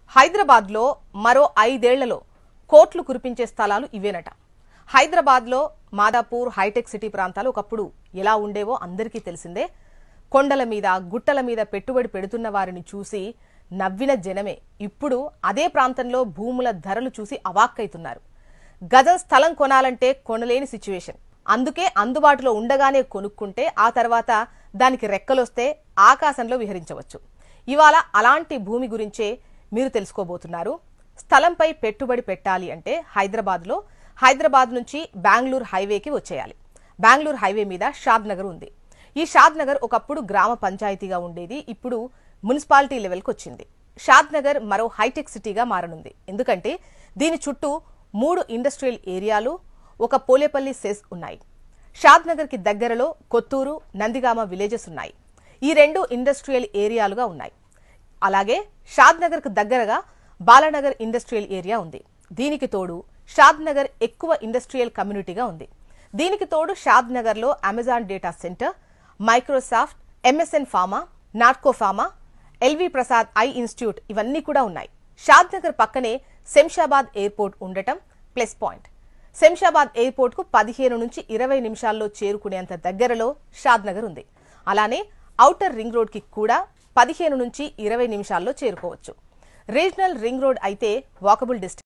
హైదరాబాద్లో మరో ఐదేళ్లలో కోట్లు కురిపించే స్థలాలు ఇవేనట హైదరాబాద్లో మాదాపూర్ హైటెక్ సిటీ ప్రాంతాలు ఒకప్పుడు ఎలా ఉండేవో అందరికీ తెలిసిందే కొండల మీద గుట్టల మీద పెట్టుబడి పెడుతున్న వారిని చూసి నవ్విన జనమే ఇప్పుడు అదే ప్రాంతంలో భూముల ధరలు చూసి అవాక్కైతున్నారు గజం స్థలం కొనాలంటే కొనలేని సిచ్యువేషన్ అందుకే అందుబాటులో ఉండగానే కొనుక్కుంటే ఆ తర్వాత దానికి రెక్కలొస్తే ఆకాశంలో విహరించవచ్చు ఇవాళ అలాంటి భూమి గురించే మీరు తెలుసుకోబోతున్నారు స్థలంపై పెట్టుబడి పెట్టాలి అంటే హైదరాబాద్లో హైదరాబాద్ నుంచి బెంగళూరు హైవేకి వచ్చేయాలి బెంగళూరు హైవే మీద షాద్ నగర్ ఉంది ఈ షాద్ నగర్ ఒకప్పుడు గ్రామ పంచాయతీగా ఉండేది ఇప్పుడు మున్సిపాలిటీ లెవెల్కి వచ్చింది షాద్ నగర్ మరో హైటెక్ సిటీగా మారనుంది ఎందుకంటే దీని చుట్టూ మూడు ఇండస్ట్రియల్ ఏరియాలు ఒక పోలేపల్లి సెస్ ఉన్నాయి షాద్ నగర్ కి దగ్గరలో కొత్తూరు నందిగామ విలేజెస్ ఉన్నాయి ఈ రెండు ఇండస్ట్రియల్ ఏరియాలుగా ఉన్నాయి అలాగే షాద్ నగర్ కు దగ్గరగా బాలానగర్ ఇండస్ట్రియల్ ఏరియా ఉంది దీనికి తోడు షాద్ నగర్ ఎక్కువ ఇండస్ట్రియల్ కమ్యూనిటీగా ఉంది దీనికి తోడు షాద్ నగర్ లో Amazon data centre Microsoft MSN pharma Natco pharma L V Prasad I institute ఇవన్నీ కూడా ఉన్నాయి షాద్ నగర్ పక్కనే శంషాబాద్ ఎయిర్పోర్ట్ ఉండటం ప్లస్ పాయింట్ శంషాబాద్ ఎయిర్పోర్ట్ కు పదిహేను నుంచి ఇరవై నిమిషాల్లో చేరుకునేంత దగ్గరలో షాద్ నగర్ ఉంది అలానే ఔటర్ రింగ్ రోడ్ కి కూడా పదిహేను నుంచి ఇరవై నిమిషాల్లో చేరుకోవచ్చు రీజనల్ రింగ్ రోడ్ అయితే వాకబుల్ డిస్టెన్స్